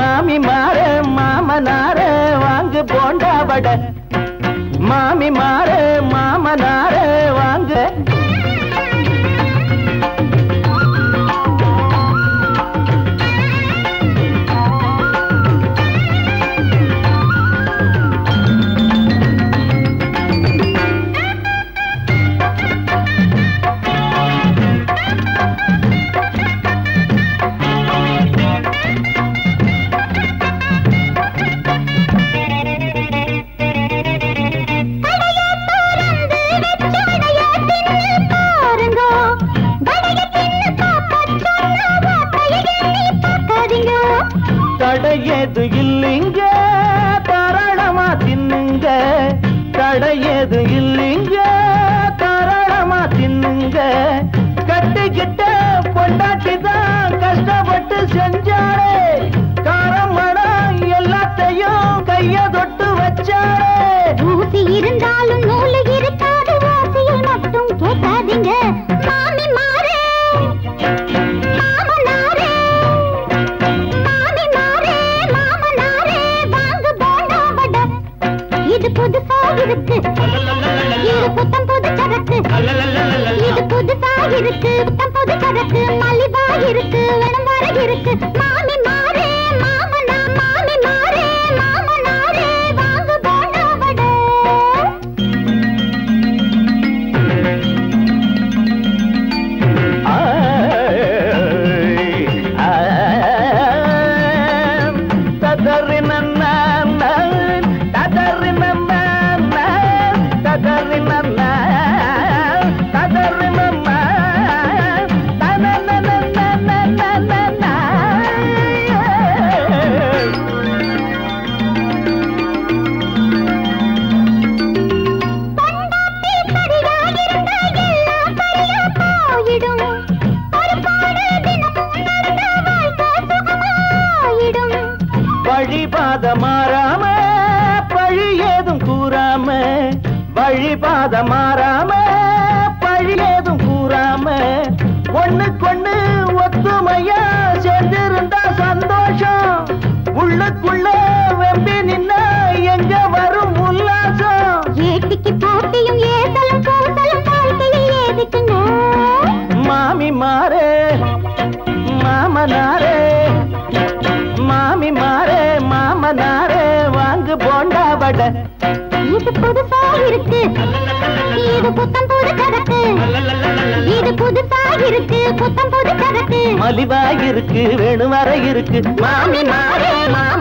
மாமி மாற மாமனார வாங்கு போண்டா வடை மாமி மாற மாமனார வாங்கு தடையது இல்லைங்க தாராளமா தின்னுங்க தடையது இல்லைங்க தாராளமா தின்னுங்க கட்டிக்கிட்ட பொண்டாட்டி தான் கஷ்டப்பட்டு செஞ்சாரே காரம் மடம் எல்லாத்தையும் கைய தொட்டு வச்சாரே ஊசி இருந்தாலும் நூலு இருக்காது ஓசையை மட்டும் கேட்காதீங்க மாமி மாறே மாமனாரே மாமி மாறே மாமனாரே வாங்க போண்டா வடை இது புதுசா இருக்கு இது புத்தம் புது சரக்கு இது புதுசா இருக்கு புத்தம் புது சரக்கு மலிவா இருக்கு வேணும் வர இருக்கு மாமி மாறே மாமனா மாமி மாறே மாமனாரே வாங்க போண்டா வடை பொண்டாட்டி சரியா இருந்தா எல்லாம் சரியா போயிடும் பொறுப்போடு தினமும் நடந்த வாழ்க்கை சுகமாயிடும் வழிபாத மாறாம பழி ஏதும் கூறாம வழிபாத மாறாம பழி ஏதும் கூறாம ஒண்ணுக்கொண்ணு ஒத்துமையா சேர்ந்திருந்தா சந்தோஷம் உள்ளுக்குள்ள வெம்பி நின்னா எங்க வரும் உல்லாசம் ஏட்டிக்கு போட்டியும் ஏசலும் கூசலும் வாழ்க்கையில் ஏதுக்குங்க மாமி மாறே மாமனாரே மாமி மாறே மாமனாரே வாங்கு போண்டா வடை இது புதுசா இருக்கு இது புத்தம் புது சரக்கு இது புதுசா இருக்கு புத்தம் புது சரக்கு மலிவா இருக்கு வேணும் வர இருக்கு மாமி மாறே மாம